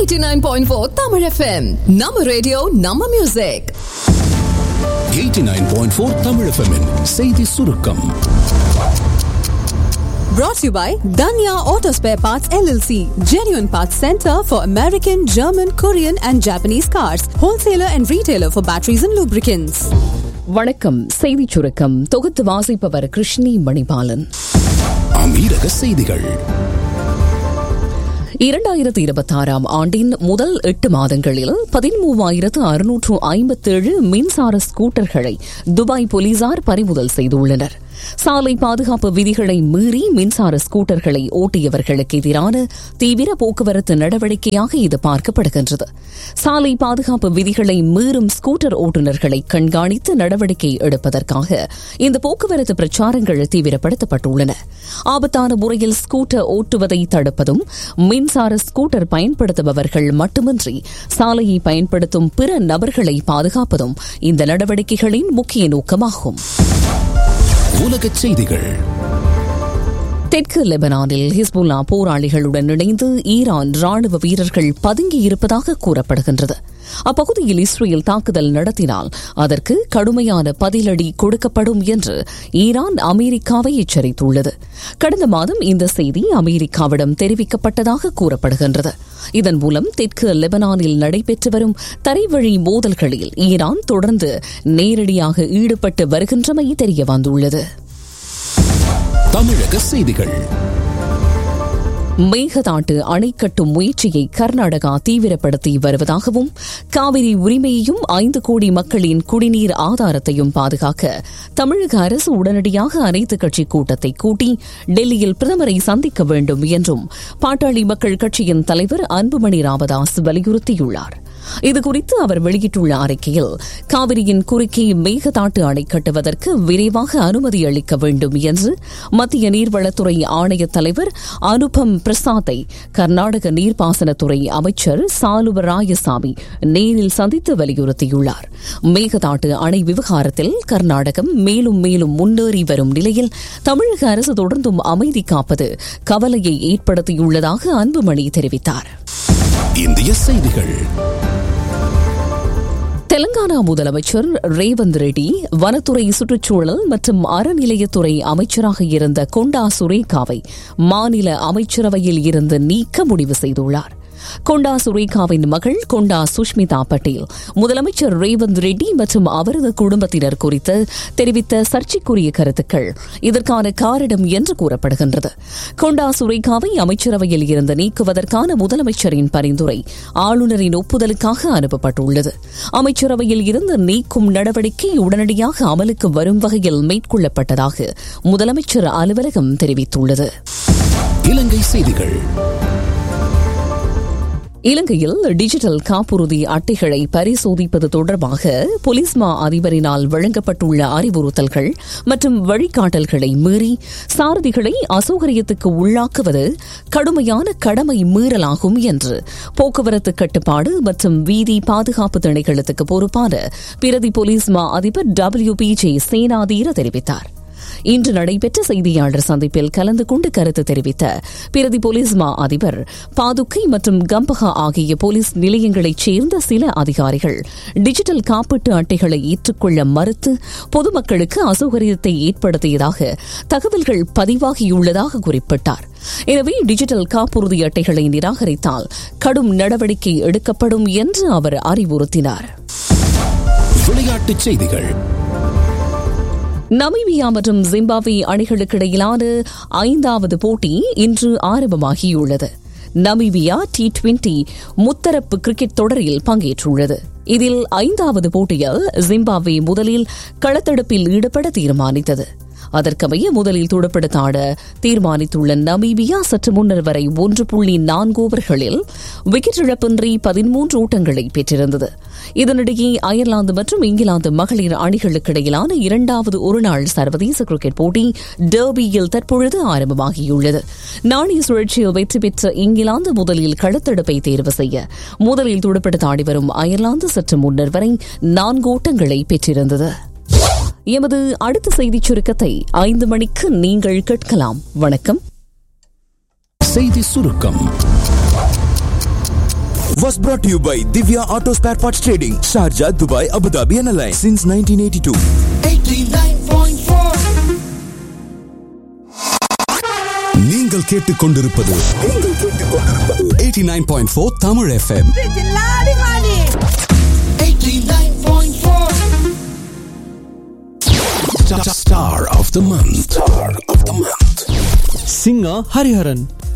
89.4 Tamil FM. நம்ம radio நம்ம music 89.4 Tamil FM -இன் செய்தி சுருக்கம் brought to you by Danya Auto Spare Parts LLC, genuine parts center for American, German, Korean and Japanese cars, wholesaler and retailer for batteries and lubricants. வணக்கம் செய்திச் சுருக்கம் தொகுத்து வாசிப்பவர் கிருஷ்ணி மணிபாலன் அமீரக செய்திகள் இரண்டாயிரத்து இருபத்தாறாம் ஆண்டின் முதல் எட்டு மாதங்களில் பதிமூவாயிரத்து அறுநூற்று ஐம்பத்தேழு மின்சார ஸ்கூட்டர்களை துபாய் போலீசார் பறிமுதல் செய்துள்ளனர் சாலை பாதுகாப்பு விதிகளை மீறி மின்சார ஸ்கூட்டர்களை ஓட்டியவர்களுக்கு எதிரான தீவிர போக்குவரத்து நடவடிக்கையாக இது பார்க்கப்படுகின்றது சாலை பாதுகாப்பு விதிகளை மீறும் ஸ்கூட்டர் ஓட்டுநர்களை கண்காணித்து நடவடிக்கை எடுப்பதற்காக இந்த போக்குவரத்து பிரச்சாரங்கள் தீவிரப்படுத்தப்பட்டுள்ளன ஆபத்தான முறையில் ஸ்கூட்டர் ஓட்டுவதை தடுப்பதும் மின்சார ஸ்கூட்டர் பயன்படுத்துபவர்கள் மட்டுமின்றி சாலையை பயன்படுத்தும் பிற நபர்களை பாதுகாப்பதும் இந்த நடவடிக்கைகளின் முக்கிய நோக்கமாகும் உலகச் செய்திகள் தெற்கு லெபனானில் ஹிஸ்புல்லா போராளிகளுடன் இணைந்து ஈரான் ராணுவ வீரர்கள் பதுங்கியிருப்பதாக கூறப்படுகின்றது அப்பகுதியில் இஸ்ரேல் தாக்குதல் நடத்தினால் அதற்கு கடுமையான பதிலடி கொடுக்கப்படும் என்று ஈரான் அமெரிக்காவை எச்சரித்துள்ளது கடந்த மாதம் இந்த செய்தி அமெரிக்காவிடம் தெரிவிக்கப்பட்டதாக கூறப்படுகின்றது இதன் மூலம் தெற்கு லெபனானில் நடைபெற்று வரும் தரைவழி மோதல்களில் ஈரான் தொடர்ந்து நேரடியாக ஈடுபட்டு வருகின்றமை தெரியவந்துள்ளது தமிழக செய்திகள் மேகதாட்டு அணை கட்டும் முயற்சியை கர்நாடகா தீவிரப்படுத்தி வருவதாகவும் காவிரி உரிமையையும் ஐந்து கோடி மக்களின் குடிநீர் ஆதாரத்தையும் பாதுகாக்க தமிழக அரசு உடனடியாக அனைத்து கட்சி கூட்டத்தை கூட்டி டெல்லியில் பிரதமரை சந்திக்க வேண்டும் என்றும் பாட்டாளி மக்கள் கட்சியின் தலைவர் அன்புமணி ராமதாஸ் வலியுறுத்தியுள்ளார் இதுகுறித்து அவர் வெளியிட்டுள்ள அறிக்கையில் காவிரியின் குறுக்கே மேகதாட்டு அணை கட்டுவதற்கு விரைவாக அனுமதி அளிக்க வேண்டும் என்று மத்திய நீர்வளத்துறை ஆணைய தலைவர் அனுபம் பிரசாத்தை கர்நாடக நீர்ப்பாசனத்துறை அமைச்சர் சாலுவ ராயசாமி நேரில் சந்தித்து வலியுறுத்தியுள்ளார் மேகதாட்டு அணை விவகாரத்தில் கர்நாடகம் மேலும் மேலும் முன்னேறி வரும் நிலையில் தமிழக அரசு தொடர்ந்தும் அமைதி காப்பது கவலையை ஏற்படுத்தியுள்ளதாக அன்புமணி தெரிவித்தார் இந்திய செய்திகள் தெலங்கானா முதலமைச்சர் ரேவந்த் ரெட்டி வனத்துறை சுற்றுச்சூழல் மற்றும் அறநிலையத்துறை அமைச்சராக இருந்த கொண்டா சுரேகாவை மாநில அமைச்சரவையில் இருந்து நீக்க முடிவு செய்துள்ளார் கொண்டா சுரேகாவின் மகள் கொண்டா சுஷ்மிதா பட்டேல் முதலமைச்சர் ரேவந்த் ரெட்டி மற்றும் அவரது குடும்பத்தினர் குறித்து தெரிவித்த சர்ச்சைக்குரிய கருத்துக்கள் இதற்கான காரணம் என்று கூறப்படுகின்றது கொண்டா சுரேகாவை அமைச்சரவையில் இருந்து நீக்குவதற்கான முதலமைச்சரின் பரிந்துரை ஆளுநரின் ஒப்புதலுக்காக அனுப்பப்பட்டுள்ளது அமைச்சரவையில் இருந்து நீக்கும் நடவடிக்கை உடனடியாக அமலுக்கு வரும் வகையில் மேற்கொள்ளப்பட்டதாக முதலமைச்சர் அலுவலகம் தெரிவித்துள்ளது இலங்கை செய்திகள் இலங்கையில் டிஜிட்டல் காப்புறுதி அட்டைகளை பரிசோதிப்பது தொடர்பாக போலீஸ்மா அதிபரினால் வழங்கப்பட்டுள்ள அறிவுறுத்தல்கள் மற்றும் வழிகாட்டல்களை மீறி சாரதிகளை அசௌகரியத்துக்கு உள்ளாக்குவது கடுமையான கடமை மீறலாகும் என்று போக்குவரத்து கட்டுப்பாடு மற்றும் வீதி பாதுகாப்பு திணைக்களத்துக்கு பொறுப்பான பிரதி போலீஸ்மா அதிபர் டபிள்யூ பி ஜே சேனாதீர தெரிவித்தார் இன்று நடைபெற்ற செய்தியாளர் சந்திப்பில் கலந்து கொண்டு கருத்து தெரிவித்த பிரதி போலீஸ் மா அதிபர் பாதுக்கை மற்றும் கம்பஹா ஆகிய போலீஸ் நிலையங்களைச் சேர்ந்த சில அதிகாரிகள் டிஜிட்டல் காப்பீட்டு அட்டைகளை ஏற்றுக்கொள்ள மறுத்து பொதுமக்களுக்கு அசௌகரியத்தை ஏற்படுத்தியதாக தகவல்கள் பதிவாகியுள்ளதாக குறிப்பிட்டார் எனவே டிஜிட்டல் காப்புறுதி அட்டைகளை நிராகரித்தால் கடும் நடவடிக்கை எடுக்கப்படும் என்று அவர் அறிவுறுத்தினார் விளையாட்டுச் செய்திகள் நமீபியா மற்றும் ஜிம்பாப்வே அணிகளுக்கு இடையிலான ஐந்தாவது போட்டி இன்று ஆரம்பமாகியுள்ளது நமீபியா டி டுவெண்டி முத்தரப்பு கிரிக்கெட் தொடரில் பங்கேற்றுள்ளது இதில் ஐந்தாவது போட்டியில் ஜிம்பாப்வே முதலில் களத்தடுப்பில் ஈடுபட தீர்மானித்தது அதற்கமைய முதலில் துடுப்படுத்த ஆட தீர்மானித்துள்ள நமீபியா சற்று முன்னர் வரை ஒன்று புள்ளி நான்கு ஓவர்களில் விக்கெட் இழப்பின்றி பதிமூன்று ஓட்டங்களை பெற்றிருந்தது இதனிடையே அயர்லாந்து மற்றும் இங்கிலாந்து மகளிர் அணிகளுக்கு இடையிலான இரண்டாவது ஒருநாள் சர்வதேச கிரிக்கெட் போட்டி டர்பியில் தற்பொழுது ஆரம்பமாகியுள்ளது நாணய சுழற்சியில் வெற்றி பெற்ற இங்கிலாந்து முதலில் களத்தடுப்பை தேர்வு செய்ய முதலில் துடுப்படுத்த ஆடி வரும் அயர்லாந்து சற்று முன்னர் வரை நான்கு ஓட்டங்களை பெற்றிருந்தது எமது அடுத்த செய்திச் சுருக்கத்தை ஐந்து மணிக்கு நீங்கள் கேட்கலாம் வணக்கம் செய்தி சுருக்கம் was brought to you by Divya Auto Spare Parts Trading, Sharjah, Dubai, Abu Dhabi and Alliance since 1982. 89.4 நீங்கள் கேட்டுக்கொண்டிருப்பது நீங்கள் கேட்டுக்கொண்டிருப்பது 89.4 Tamil FM 89.4 Star of the month. Star of the month. singer Hariharan.